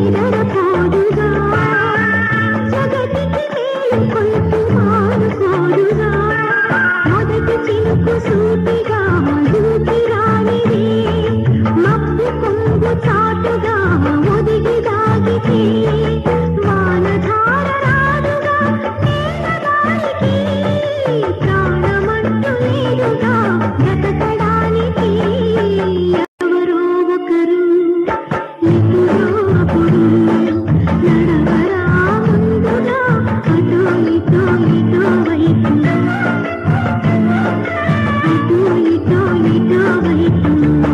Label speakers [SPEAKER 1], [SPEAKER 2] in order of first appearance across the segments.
[SPEAKER 1] చెదరపోదుగా జగతికి మేలు కొలుపు మానుకోదుగా మొదటి చినుకు సూటిగా దూకి రానిది మబ్బు కొంగు చాటుగా ఒదిగి దాగితే వానధార రాదుగా నేలగాలికి ప్రాణమంటూ లేదుగా బ్రతకడానికి ఎవరో ఒకరు ఎప్పుడో అప్పుడు నడవరా ముందుగా అటో ఇటో ఇటో వైపు అటో ఇటో ఇటో వైపు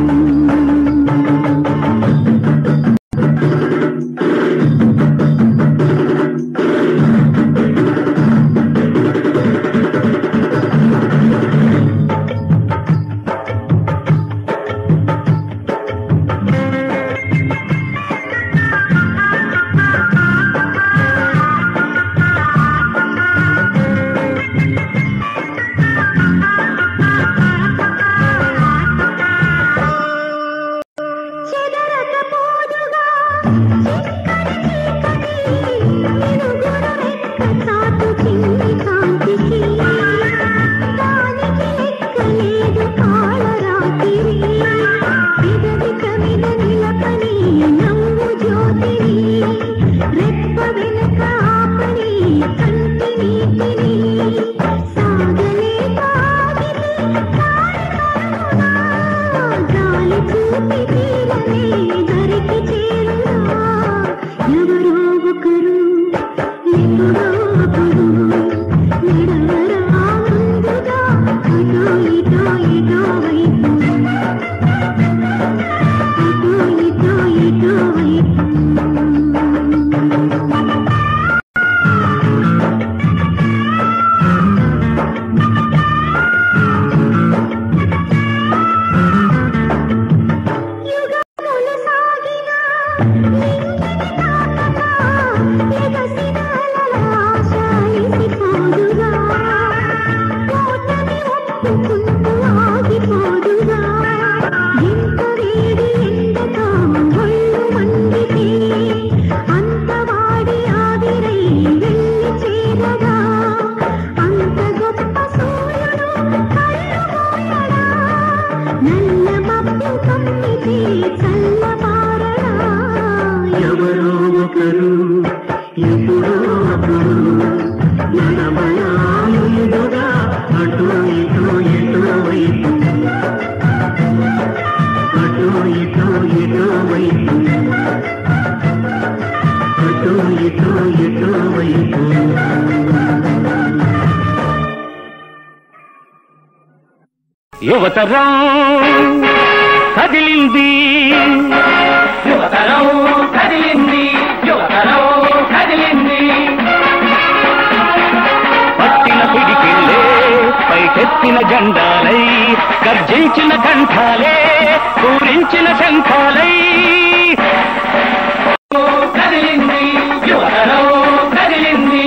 [SPEAKER 1] చెదరకపోదుగా చిక్కని చీకటి మినుగురు రెక్క చాటు చిన్ని కాంతికి దానికి లెక్కలేదు కాళరాత్రి పెదవి కమిద నిలపని నవ్వు జ్యోతిని రెప్ప వెనక ఆపని కంటి నీటిని సాగలేక ఆగితే కాలి కరువునా గాలి చూపి తీరనే దరికి చేరునా ఎవరో ఒకరు ఎప్పుడో అప్పుడు నడవరా ముందుగా అటో ఇటో ఇటో వైపు అటో ఇటో ఇటో వైపు యుగములు సాగినా నింగిని తాకగా ఎగసిన అలల ఆశ అలిసిపోదుగా ఓటమి ఒప్పుకుంటూ ఆగిపోదుగా ఎంత వేడి ఎండతో ఒళ్ళు మండితే అంత వాడి ఆవిరై వెళ్ళి చేరగా అంత గొప్ప సూర్యుడు కళ్ళు మూయడా నల్ల మబ్బు కమ్మితే చల్లబారడా
[SPEAKER 2] ఎవరో ఒకరు ఎప్పుడో అప్పుడు నడవయా ముందుగా అటు ఇటు ఎటో వైపు అటు ఇటు ఎటో వైపు అటు ఇటు ఎటో వైపు
[SPEAKER 3] యువతరం కదిలింది యువతరం కదిలింది యువతరం కదిలింది పట్టిన పిడికిళ్ళే పైకెత్తిన జెండాలై గర్జించిన కంఠాలే పూరించిన శంఖాలై కదిలింది యువతరం కదిలింది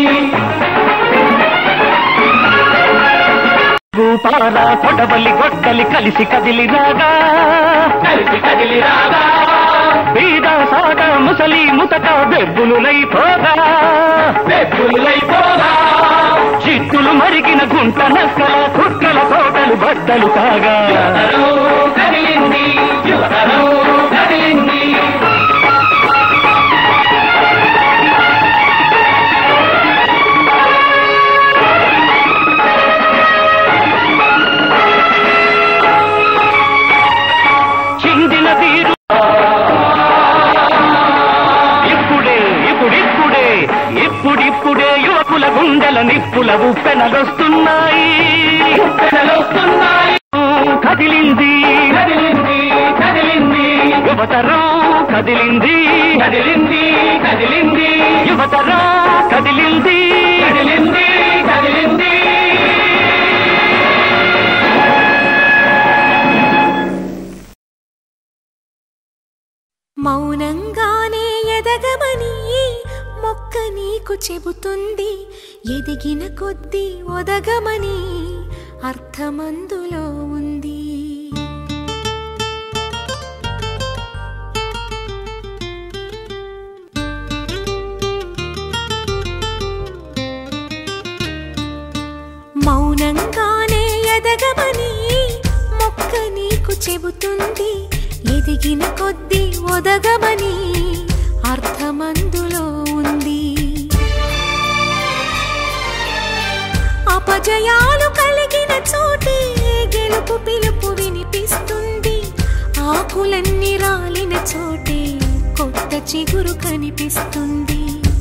[SPEAKER 3] రూపాల కొడవలి గొట్టలి కలిసి కదిలి రాగా కలిసి కదిలి రాగా బీద సాగ ముసలి ముతక బెబ్బులులై పోగా బెబ్బులులై పోగా చిత్తులు మరిగిన గుంట నక్కల కుక్కల కోటలు బట్టలు కాగా కదిలింది యువతరం కదిలింది చిందిన తీరు ఇప్పుడే ఇప్పుడిప్పుడే ఇప్పుడిప్పుడే యువకుల గుండెల నిప్పుల ఉప్పెనలొస్తున్నాయి ఉప్పెనలొస్తున్నాయి కదిలింది కదిలింది కదిలింది యువతరం కదిలింది కదిలింది కదిలింది యువతరం కదిలింది కదిలింది కదిలింది
[SPEAKER 1] మౌనంగానే ఎదగమని మొక్క నీకు చెబుతుంది ఎదిగిన కొద్దీ ఒదగమని అర్థమందులో ఉంది
[SPEAKER 4] చెబుతుంది ఎదిగిన కొద్దీ ఒదగమని అర్థమందులో ఉంది అపజయాలు కలిగిన చోటే గెలుపు పిలుపు వినిపిస్తుంది ఆకులన్నీ రాలిన చోటే కొత్త చిగురు కనిపిస్తుంది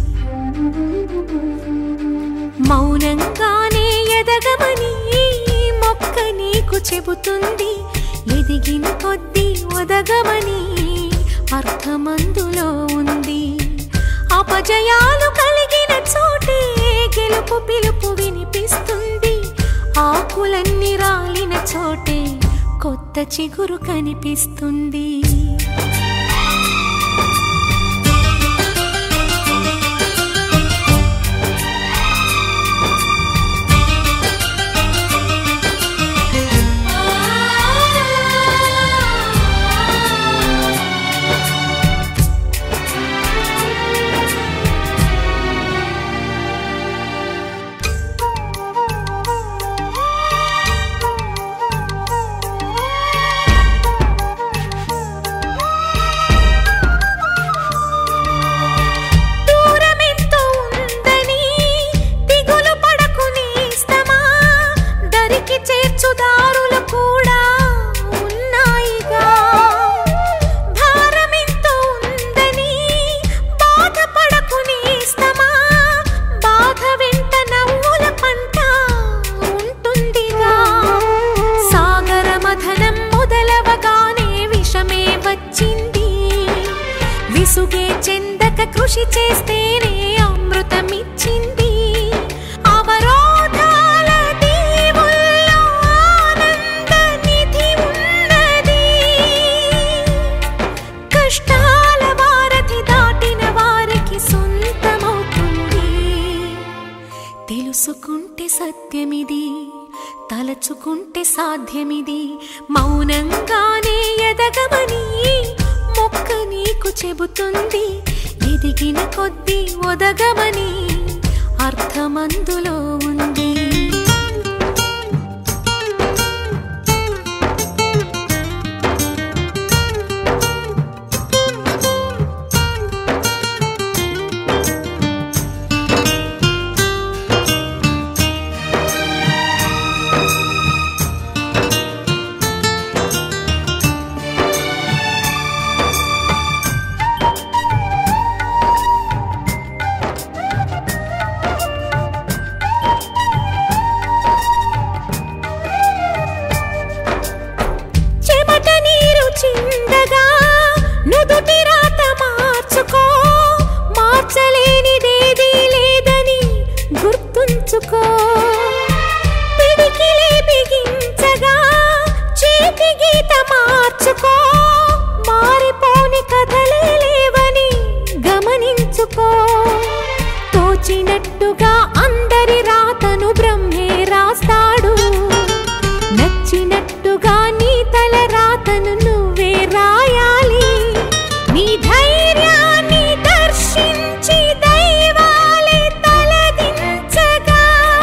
[SPEAKER 4] మౌనంగానే ఎదగమని మొక్క నీకు చెబుతుంది ఎదిగిన కొద్దీ ఒదగమని అర్థమందులో ఉంది అపజయాలు కలిగిన చోటే గెలుపు పిలుపు వినిపిస్తుంది ఆకులన్నీ రాలిన చోటే కొత్త చిగురు కనిపిస్తుంది దూరమెంతో ఉందని దిగులు పడకు నేస్తమా దరికి చేర్చుదారులు కూడా ఉన్నాయిగా భారమెంతో ఉందని బాధపడకు నేస్తమా బాధ వెంట నవ్వుల పంట ఉంటుందిగా సాగర మథనం మొదలవగానే విషమే వచ్చింది విసుగే చెందక కృషి చేస్తేనే అమృతమిచ్చింది అవరోధాల దీవుల్లో ఆనంద నిధి ఉన్నది కష్టాల వారధి దాటిన వారికి సొంతమవుతుంది తెలుసుకుంటే సత్యమిది తలచుకుంటే సాధ్యమిది మౌనంగానే ఎదగమని మొక్క నీకు చెబుతుంది ఎదిగిన కొద్దీ ఒదగమని అర్థమందులో ఉంది చెమట నీరు చిందగా నుదుటి రాత మార్చుకో మార్చలేనిదేదీ లేదని గుర్తుంచుకో పిడికిలే బిగించగా చేతి గీత మార్చుకో మారిపోని కథలే లేవని గమనించుకో తోచినట్టుగా అందరి రాతను బ్రహ్మే రాస్తాడు నచ్చినట్టుగా నీ తల రాతను నువ్వే రాయాలి నీ ధైర్యాన్ని దర్శించి దైవాలే తలదించగా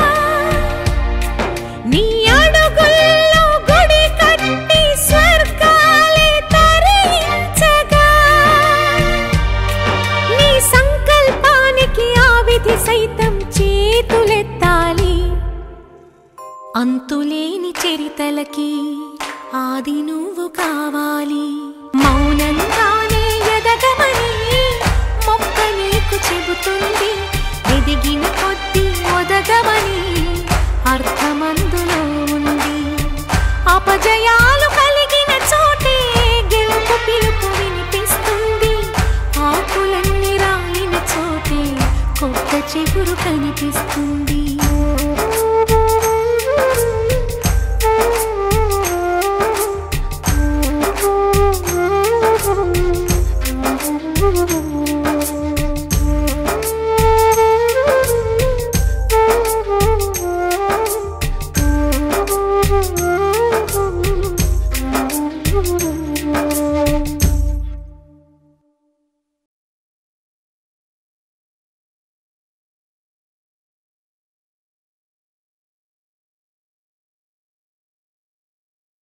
[SPEAKER 4] నీ అడుగుల్లో గుడి కట్టి స్వర్గాలే తరించగా నీ సంకల్పానికి ఆ విధి సైతం చేతులెత్తాలి అంతులేని చరితలకి ఆది నువ్వు కావాలి మౌనంగానే ఎదగమని మొక్క నీకు చెబుతుంది ఎదిగిన కొద్దీ ఒదగమని అర్థమందులో ఉంది అపజయాలు కలిగిన చోటే గెలుపు పిలుపు వినిపిస్తుంది ఆకులన్నీ రాలిన చోటే కొత్త చిగురు కనిపిస్తుంది